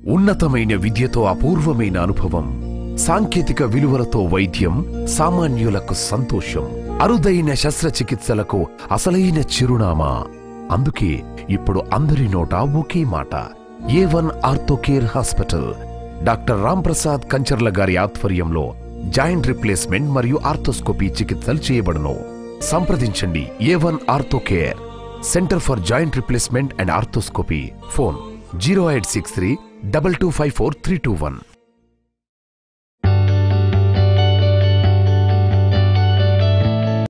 ఉన్నతమైన విద్యతో అపూర్వమైన అనుభవం సాంకేతిక విలువలతో వైద్యం సామాన్యులకు సంతోషం అరుదైన శస్త్రచికిత్సలకు అసలైన చిరునామా అందుకే ఇప్పుడు అందరి నోట ఒకే మాట A one orthocare hospital doctor Ramprasad Kancharla గారి ఆధ్వర్యంలో జాయింట్ రిప్లేస్మెంట్ మరియు ఆర్థోస్కోపీ చికిత్సలు చేయబడును సంప్రదించండి A one orthocare centre for joint replacement and arthroscopy phone zero eight six three double two five four three two one